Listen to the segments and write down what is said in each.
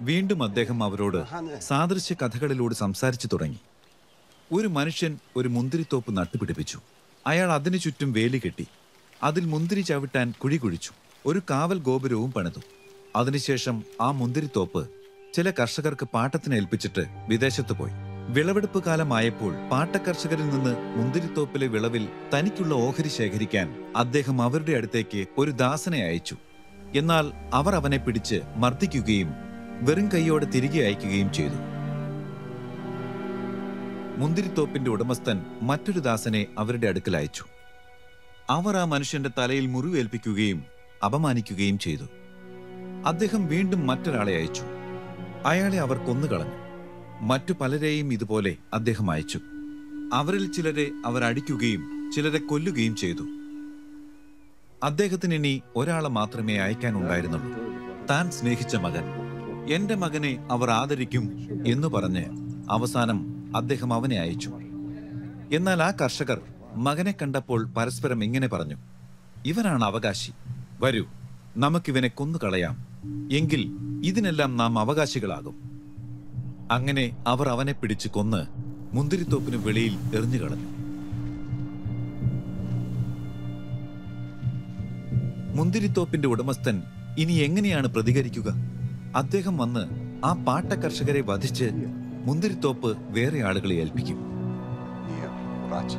വീണ്ടും അദ്ദേഹം അവരോട് സാദൃശ്യ കഥകളിലൂടെ സംസാരിച്ചു തുടങ്ങി ഒരു മനുഷ്യൻ ഒരു മുന്തിരിത്തോപ്പ് നട്ടുപിടിപ്പിച്ചു അയാൾ അതിനു ചുറ്റും വേലി കെട്ടി അതിൽ മുന്തിരി ചവിട്ടാൻ കുഴി കുഴിച്ചു ഒരു കാവൽ ഗോപുരവും പണിതു അതിനുശേഷം ആ മുന്തിരിത്തോപ്പ് ചില കർഷകർക്ക് പാട്ടത്തിന് ഏൽപ്പിച്ചിട്ട് വിദേശത്ത് പോയി വിളവെടുപ്പ് കാലമായപ്പോൾ പാട്ടക്കർഷകരിൽ നിന്ന് മുന്തിരിത്തോപ്പിലെ വിളവിൽ തനിക്കുള്ള ഓഹരി ശേഖരിക്കാൻ അദ്ദേഹം അവരുടെ അടുത്തേക്ക് ഒരു ദാസനെ അയച്ചു എന്നാൽ അവർ അവനെ പിടിച്ച് മർദ്ദിക്കുകയും വെറും കൈയോടെ തിരികെ അയക്കുകയും ചെയ്തു മുന്തിരിത്തോപ്പിന്റെ ഉടമസ്ഥൻ മറ്റൊരു ദാസനെ അവരുടെ അടുക്കൽ അയച്ചു അവർ ആ മനുഷ്യന്റെ തലയിൽ മുറിവേൽപ്പിക്കുകയും അപമാനിക്കുകയും ചെയ്തു അദ്ദേഹം വീണ്ടും മറ്റൊരാളെ അയച്ചു അയാളെ അവർ കൊന്നുകളഞ്ഞു മറ്റു പലരെയും ഇതുപോലെ അദ്ദേഹം അയച്ചു അവരിൽ ചിലരെ അവർ അടിക്കുകയും ചിലരെ കൊല്ലുകയും ചെയ്തു അദ്ദേഹത്തിന് ഇനി ഒരാളെ മാത്രമേ അയക്കാനുണ്ടായിരുന്നുള്ളൂ താൻ സ്നേഹിച്ച മകൻ എന്റെ മകനെ അവർ ആദരിക്കും എന്ന് പറഞ്ഞ് അവസാനം അദ്ദേഹം അവനെ അയച്ചു എന്നാൽ ആ കർഷകർ മകനെ കണ്ടപ്പോൾ പരസ്പരം ഇങ്ങനെ പറഞ്ഞു ഇവനാണ് അവകാശി വരൂ നമുക്കിവനെ കൊന്നുകളയാം എങ്കിൽ ഇതിനെല്ലാം നാം അവകാശികളാകും അങ്ങനെ അവർ അവനെ പിടിച്ച് കൊന്ന് മുന്തിരിത്തോപ്പിന് വെളിയിൽ എറിഞ്ഞുകളഞ്ഞു മുന്തിരിത്തോപ്പിന്റെ ഉടമസ്ഥൻ ഇനി എങ്ങനെയാണ് പ്രതികരിക്കുക അദ്ദേഹം വന്ന് ആ പാട്ട കർഷകരെ വധിച്ച് മുന്തിരിത്തോപ്പ് വേറെ ആളുകളെ ഏൽപ്പിക്കും Io, grazie.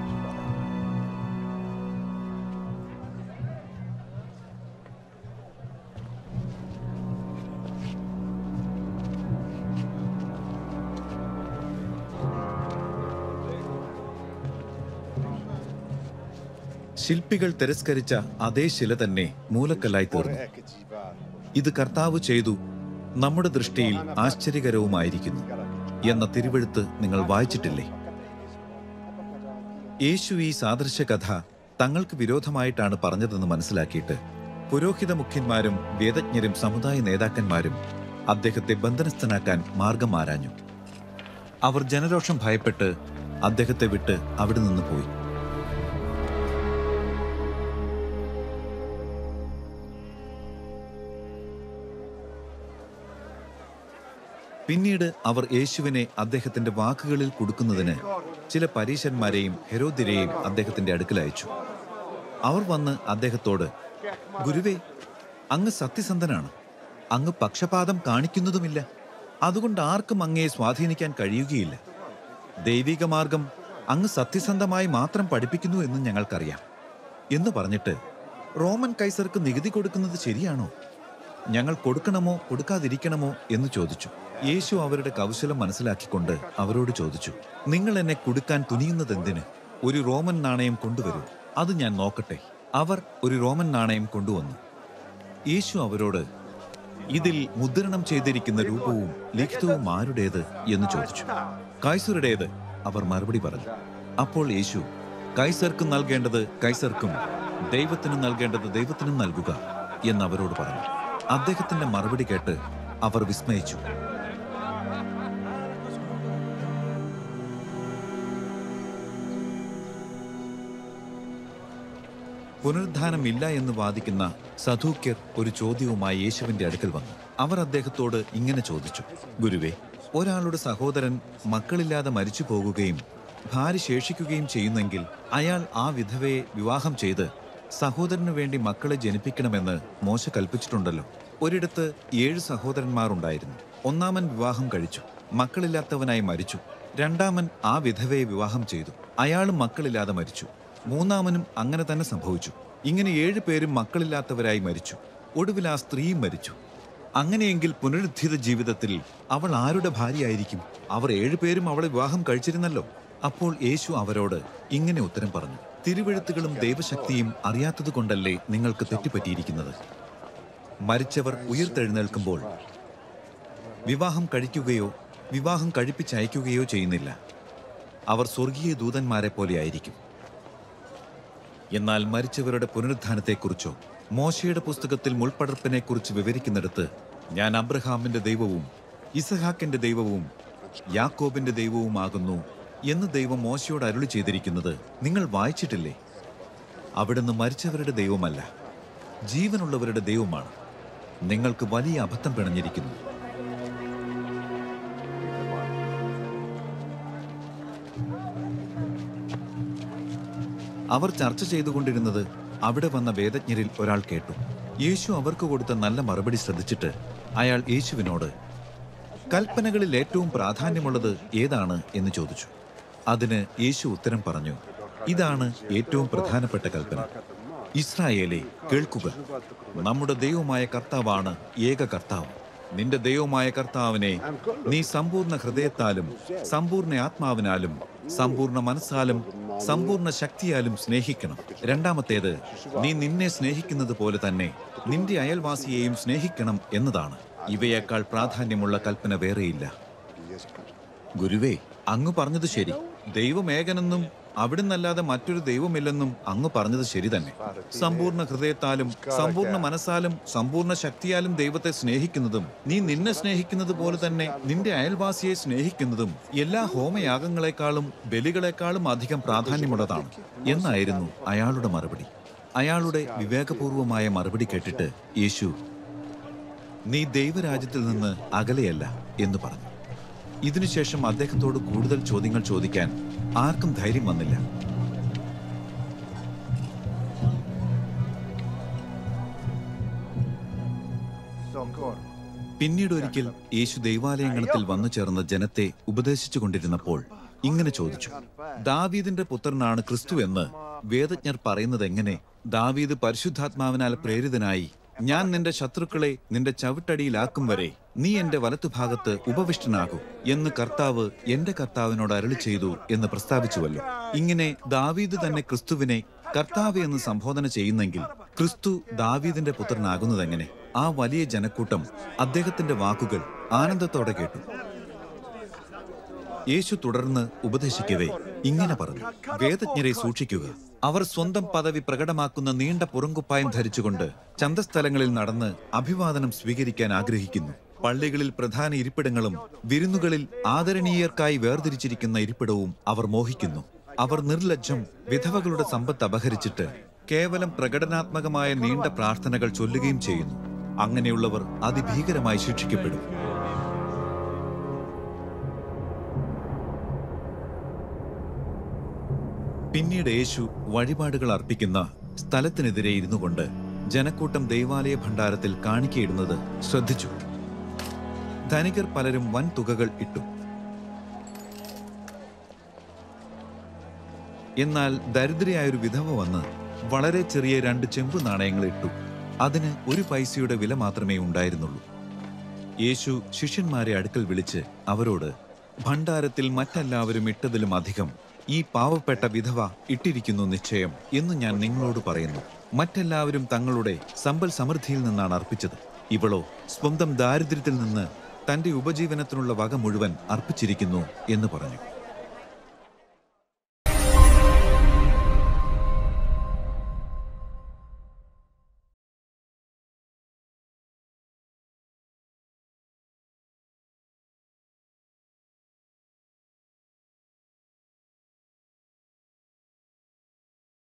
ശില്പികൾ തിരസ്കരിച്ച അതേ ശില തന്നെ മൂലക്കല്ലായി തീർന്നു Vorrei che ci va. ഇത് കർത്താവ് ചെയ്തു നമ്മുടെ ദൃഷ്ടിയിൽ ആശ്ചര്യകരവുമായിരിക്കുന്നു എന്ന തിരുവെഴുത്ത് നിങ്ങൾ വായിച്ചിട്ടില്ലേ യേശു ഈ സാദൃശ്യ കഥ തങ്ങൾക്ക് വിരോധമായിട്ടാണ് പറഞ്ഞതെന്ന് മനസ്സിലാക്കിയിട്ട് പുരോഹിത മുഖ്യന്മാരും വേദജ്ഞരും സമുദായ നേതാക്കന്മാരും അദ്ദേഹത്തെ ബന്ധനസ്ഥനാക്കാൻ മാർഗം ആരാഞ്ഞു അവർ ജനരോഷം ഭയപ്പെട്ട് അദ്ദേഹത്തെ വിട്ട് അവിടെ നിന്ന് പോയി പിന്നീട് അവർ യേശുവിനെ അദ്ദേഹത്തിന്റെ വാക്കുകളിൽ കൊടുക്കുന്നതിന് ചില പരീശന്മാരെയും ഹെരോദ്യരെയും അദ്ദേഹത്തിന്റെ അടുക്കൽ അയച്ചു അവർ വന്ന് അദ്ദേഹത്തോട് ഗുരുവേ അങ്ങ് സത്യസന്ധനാണ് അങ്ങ് പക്ഷപാതം കാണിക്കുന്നതുമില്ല അതുകൊണ്ട് ആർക്കും അങ്ങയെ സ്വാധീനിക്കാൻ കഴിയുകയില്ല ദൈവിക മാർഗം അങ്ങ് സത്യസന്ധമായി മാത്രം പഠിപ്പിക്കുന്നു എന്ന് ഞങ്ങൾക്കറിയാം എന്ന് പറഞ്ഞിട്ട് റോമൻ കൈസർക്ക് നികുതി കൊടുക്കുന്നത് ശരിയാണോ ഞങ്ങൾ കൊടുക്കണമോ കൊടുക്കാതിരിക്കണമോ എന്ന് ചോദിച്ചു യേശു അവരുടെ കൗശലം മനസ്സിലാക്കിക്കൊണ്ട് അവരോട് ചോദിച്ചു നിങ്ങൾ എന്നെ കൊടുക്കാൻ തുനിയുന്നതെന്തിന് ഒരു റോമൻ നാണയം കൊണ്ടുവരൂ അത് ഞാൻ നോക്കട്ടെ അവർ ഒരു റോമൻ നാണയം കൊണ്ടുവന്നു യേശു അവരോട് ഇതിൽ മുദ്രണം ചെയ്തിരിക്കുന്ന രൂപവും ലിഖിതവും ആരുടേത് എന്ന് ചോദിച്ചു കൈസറുടേത് അവർ മറുപടി പറഞ്ഞു അപ്പോൾ യേശു കൈസർക്ക് നൽകേണ്ടത് കൈസർക്കും ദൈവത്തിന് നൽകേണ്ടത് ദൈവത്തിനും നൽകുക എന്ന് അവരോട് പറഞ്ഞു അദ്ദേഹത്തിന്റെ മറുപടി കേട്ട് അവർ വിസ്മയിച്ചു പുനരുദ്ധാനമില്ല എന്ന് വാദിക്കുന്ന സധൂക്യർ ഒരു ചോദ്യവുമായി യേശുവിന്റെ അടുക്കൽ വന്നു അവർ അദ്ദേഹത്തോട് ഇങ്ങനെ ചോദിച്ചു ഗുരുവേ ഒരാളുടെ സഹോദരൻ മക്കളില്ലാതെ മരിച്ചു പോകുകയും ഭാര്യ ശേഷിക്കുകയും ചെയ്യുന്നെങ്കിൽ അയാൾ ആ വിധവയെ വിവാഹം ചെയ്ത് സഹോദരനു വേണ്ടി മക്കളെ ജനിപ്പിക്കണമെന്ന് മോശ കൽപ്പിച്ചിട്ടുണ്ടല്ലോ ഒരിടത്ത് ഏഴ് സഹോദരന്മാർ ഉണ്ടായിരുന്നു ഒന്നാമൻ വിവാഹം കഴിച്ചു മക്കളില്ലാത്തവനായി മരിച്ചു രണ്ടാമൻ ആ വിധവയെ വിവാഹം ചെയ്തു അയാളും മക്കളില്ലാതെ മരിച്ചു മൂന്നാമനും അങ്ങനെ തന്നെ സംഭവിച്ചു ഇങ്ങനെ ഏഴ് പേരും മക്കളില്ലാത്തവരായി മരിച്ചു ഒടുവിൽ ആ സ്ത്രീയും മരിച്ചു അങ്ങനെയെങ്കിൽ പുനരുദ്ധിത ജീവിതത്തിൽ അവൾ ആരുടെ ഭാര്യയായിരിക്കും അവർ ഏഴുപേരും അവളെ വിവാഹം കഴിച്ചിരുന്നല്ലോ അപ്പോൾ യേശു അവരോട് ഇങ്ങനെ ഉത്തരം പറഞ്ഞു തിരുവെഴുത്തുകളും ദൈവശക്തിയും അറിയാത്തതുകൊണ്ടല്ലേ നിങ്ങൾക്ക് തെറ്റുപറ്റിയിരിക്കുന്നത് മരിച്ചവർ ഉയർത്തെഴുന്നേൽക്കുമ്പോൾ വിവാഹം കഴിക്കുകയോ വിവാഹം കഴിപ്പിച്ചയക്കുകയോ ചെയ്യുന്നില്ല അവർ സ്വർഗീയ ദൂതന്മാരെ പോലെയായിരിക്കും എന്നാൽ മരിച്ചവരുടെ പുനരുത്ഥാനത്തെക്കുറിച്ചോ മോശയുടെ പുസ്തകത്തിൽ മുൾപ്പടർപ്പിനെക്കുറിച്ച് വിവരിക്കുന്നിടത്ത് ഞാൻ അബ്രഹാമിന്റെ ദൈവവും ഇസഹാക്കിന്റെ ദൈവവും യാക്കോബിന്റെ ദൈവവുമാകുന്നു എന്ന് ദൈവം മോശയോട് അരുളി ചെയ്തിരിക്കുന്നത് നിങ്ങൾ വായിച്ചിട്ടില്ലേ അവിടുന്ന് മരിച്ചവരുടെ ദൈവമല്ല ജീവനുള്ളവരുടെ ദൈവമാണ് നിങ്ങൾക്ക് വലിയ അബദ്ധം പിണഞ്ഞിരിക്കുന്നു അവർ ചർച്ച ചെയ്തുകൊണ്ടിരുന്നത് അവിടെ വന്ന വേദജ്ഞരിൽ ഒരാൾ കേട്ടു യേശു അവർക്ക് കൊടുത്ത നല്ല മറുപടി ശ്രദ്ധിച്ചിട്ട് അയാൾ യേശുവിനോട് കൽപ്പനകളിൽ ഏറ്റവും പ്രാധാന്യമുള്ളത് ഏതാണ് എന്ന് ചോദിച്ചു അതിന് യേശു ഉത്തരം പറഞ്ഞു ഇതാണ് ഏറ്റവും പ്രധാനപ്പെട്ട കൽപ്പന ഇസ്രായേലെ കേൾക്കുക നമ്മുടെ ദൈവമായ കർത്താവാണ് ഏക കർത്താവ് നിന്റെ ദൈവമായ കർത്താവിനെ നീ സമ്പൂർണ്ണ ഹൃദയത്താലും സമ്പൂർണ്ണ ആത്മാവിനാലും സമ്പൂർണ്ണ മനസ്സാലും സമ്പൂർണ്ണ ശക്തിയാലും സ്നേഹിക്കണം രണ്ടാമത്തേത് നീ നിന്നെ സ്നേഹിക്കുന്നത് പോലെ തന്നെ നിന്റെ അയൽവാസിയെയും സ്നേഹിക്കണം എന്നതാണ് ഇവയേക്കാൾ പ്രാധാന്യമുള്ള കൽപ്പന വേറെയില്ല ഗുരുവേ അങ്ങ് പറഞ്ഞത് ശരി ദൈവം ഏകനെന്നും അവിടുന്നല്ലാതെ മറ്റൊരു ദൈവമില്ലെന്നും അങ്ങ് പറഞ്ഞത് ശരി തന്നെ സമ്പൂർണ്ണ ഹൃദയത്താലും സമ്പൂർണ്ണ മനസ്സാലും സമ്പൂർണ്ണ ശക്തിയാലും ദൈവത്തെ സ്നേഹിക്കുന്നതും നീ നിന്നെ സ്നേഹിക്കുന്നത് പോലെ തന്നെ നിന്റെ അയൽവാസിയെ സ്നേഹിക്കുന്നതും എല്ലാ ഹോമയാഗങ്ങളെക്കാളും ബലികളെക്കാളും അധികം പ്രാധാന്യമുള്ളതാണ് എന്നായിരുന്നു അയാളുടെ മറുപടി അയാളുടെ വിവേകപൂർവമായ മറുപടി കേട്ടിട്ട് യേശു നീ ദൈവരാജ്യത്തിൽ നിന്ന് അകലെയല്ല എന്ന് പറഞ്ഞു ഇതിനുശേഷം അദ്ദേഹത്തോട് കൂടുതൽ ചോദ്യങ്ങൾ ചോദിക്കാൻ ആർക്കും ധൈര്യം വന്നില്ല പിന്നീട് ഒരിക്കൽ യേശു ദൈവാലയങ്ങളത്തിൽ വന്നു ചേർന്ന ജനത്തെ ഉപദേശിച്ചു കൊണ്ടിരുന്നപ്പോൾ ഇങ്ങനെ ചോദിച്ചു ദാവീദിന്റെ പുത്രനാണ് ക്രിസ്തു എന്ന് വേദജ്ഞർ പറയുന്നത് എങ്ങനെ ദാവീദ് പരിശുദ്ധാത്മാവിനാൽ പ്രേരിതനായി ഞാൻ നിന്റെ ശത്രുക്കളെ നിന്റെ ചവിട്ടടിയിലാക്കും വരെ നീ എന്റെ വലത്തുഭാഗത്ത് ഉപവിഷ്ടനാകൂ എന്ന് കർത്താവ് എന്റെ കർത്താവിനോട് അരളി ചെയ്തു എന്ന് പ്രസ്താവിച്ചുവല്ലോ ഇങ്ങനെ ദാവീദ് തന്നെ ക്രിസ്തുവിനെ കർത്താവ് എന്ന് സംബോധന ചെയ്യുന്നെങ്കിൽ ക്രിസ്തു ദാവീദിന്റെ പുത്രനാകുന്നതെങ്ങനെ ആ വലിയ ജനക്കൂട്ടം അദ്ദേഹത്തിന്റെ വാക്കുകൾ ആനന്ദത്തോടെ കേട്ടു യേശു തുടർന്ന് ഉപദേശിക്കവേ ഇങ്ങനെ പറഞ്ഞു വേദജ്ഞരെ സൂക്ഷിക്കുക അവർ സ്വന്തം പദവി പ്രകടമാക്കുന്ന നീണ്ട പുറങ്കുപ്പായം ധരിച്ചുകൊണ്ട് ചന്തസ്ഥലങ്ങളിൽ നടന്ന് അഭിവാദനം സ്വീകരിക്കാൻ ആഗ്രഹിക്കുന്നു പള്ളികളിൽ പ്രധാന ഇരിപ്പിടങ്ങളും വിരുന്നുകളിൽ ആദരണീയർക്കായി വേർതിരിച്ചിരിക്കുന്ന ഇരിപ്പിടവും അവർ മോഹിക്കുന്നു അവർ നിർലജ്ജം വിധവകളുടെ സമ്പത്ത് അപഹരിച്ചിട്ട് കേവലം പ്രകടനാത്മകമായ നീണ്ട പ്രാർത്ഥനകൾ ചൊല്ലുകയും ചെയ്യുന്നു അങ്ങനെയുള്ളവർ അതിഭീകരമായി ശിക്ഷിക്കപ്പെടും പിന്നീട് യേശു വഴിപാടുകൾ അർപ്പിക്കുന്ന സ്ഥലത്തിനെതിരെ ഇരുന്നു കൊണ്ട് ജനക്കൂട്ടം ദൈവാലയ ഭണ്ഡാരത്തിൽ കാണിക്കയിടുന്നത് ശ്രദ്ധിച്ചു ധനികർ പലരും വൻ തുകകൾ ഇട്ടു എന്നാൽ ദരിദ്രയായൊരു വിധവ വന്ന് വളരെ ചെറിയ രണ്ട് ചെമ്പു നാണയങ്ങൾ ഇട്ടു അതിന് ഒരു പൈസയുടെ വില മാത്രമേ ഉണ്ടായിരുന്നുള്ളൂ യേശു ശിഷ്യന്മാരെ അടുക്കൽ വിളിച്ച് അവരോട് ഭണ്ഡാരത്തിൽ മറ്റെല്ലാവരും ഇട്ടതിലും അധികം ഈ പാവപ്പെട്ട വിധവ ഇട്ടിരിക്കുന്നു നിശ്ചയം എന്ന് ഞാൻ നിങ്ങളോട് പറയുന്നു മറ്റെല്ലാവരും തങ്ങളുടെ സമ്പൽ സമൃദ്ധിയിൽ നിന്നാണ് അർപ്പിച്ചത് ഇവളോ സ്വന്തം ദാരിദ്ര്യത്തിൽ നിന്ന് തന്റെ ഉപജീവനത്തിനുള്ള വക മുഴുവൻ അർപ്പിച്ചിരിക്കുന്നു എന്ന് പറഞ്ഞു